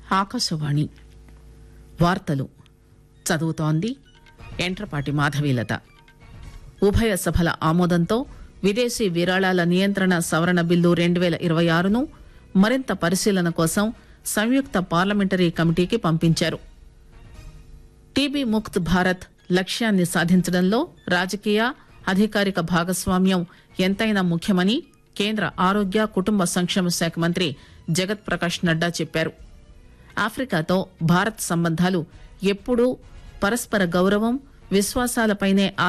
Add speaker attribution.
Speaker 1: ఆకాశవాణి వార్తలు చదువుతోంది ఎంట్రపాటి మాధవీలత ఉభయ సభల ఆమోదంతో విదేశీ విరాళాల నియంత్రణ సవరణ బిల్లు రెండు పేల ఇరవై ఆరును మరింత పరిశీలన కోసం సంయుక్త పార్లమెంటరీ కమిటీకి పంపించారు టీబీ ముక్త్ భారత్ లక్ష్యాన్ని సాధించడంలో రాజకీయ అధికారిక భాగస్వామ్యం ఎంతైనా ముఖ్యమని కేంద్ర ఆరోగ్య కుటుంబ సంక్షేమ శాఖ మంత్రి జగత్ ప్రకాష్ నడ్డా చెప్పారు ఆఫ్రికాతో భారత్ సంబంధాలు ఎప్పుడూ పరస్పర గౌరవం విశ్వాసాలపైనే